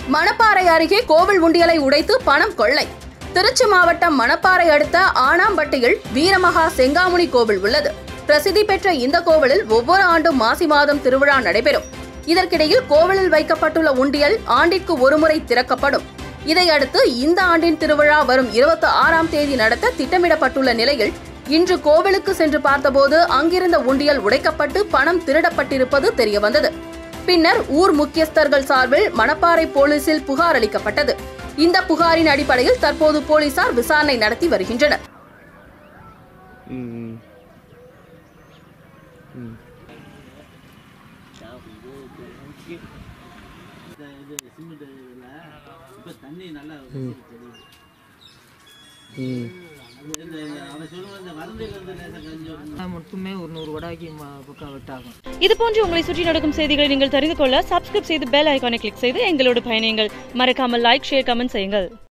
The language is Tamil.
மணப்பாறை அருகே கோவில் உண்டியலை உடைத்து பணம் கொள்ளை திருச்சி மாவட்டம் மணப்பாறை அடுத்த ஆனாம்பட்டியில் வீரமகா செங்காமுனி கோவில் உள்ளது பிரசித்தி பெற்ற இந்த கோவிலில் ஒவ்வொரு ஆண்டும் மாசி மாதம் திருவிழா நடைபெறும் இதற்கிடையில் கோவிலில் வைக்கப்பட்டுள்ள உண்டியல் ஆண்டிற்கு ஒருமுறை திறக்கப்படும் இதையடுத்து இந்த ஆண்டின் திருவிழா வரும் இருபத்தி ஆறாம் தேதி நடத்த திட்டமிடப்பட்டுள்ள நிலையில் இன்று கோவிலுக்கு சென்று பார்த்தபோது அங்கிருந்த உண்டியல் உடைக்கப்பட்டு பணம் திருடப்பட்டிருப்பது தெரியவந்தது பின்னர் ஊர் முக்கியஸ்தர்கள் சார்பில் மணப்பாறை போலீசில் புகார் அளிக்கப்பட்டது இந்த புகாரின் அடிப்படையில் தற்போது போலீசார் விசாரணை நடத்தி வருகின்றனர் ம் ம் இந்த இது சிமெண்ட் இதில் இப்போ தண்ணி நல்லா தெரியுது ம் அது இந்த இந்த அவன் சொல்லுவான் இந்த வரந்தையில் இருந்து லேசாக கஞ்சி மட்டுமே ஒரு நூறு வடாக்கி பக்கம் விட்டாகும் இது போன்று உங்களை சுற்றி நடக்கும் செய்திகளை நீங்கள் தெரிந்து கொள்ள சப்ஸ்கிரைப் செய்து பெல் ஐகானை கிளிக் செய்து எங்களோடு பயணியுங்கள் மறக்காமல் லைக் ஷேர் கமெண்ட் செய்யுங்கள்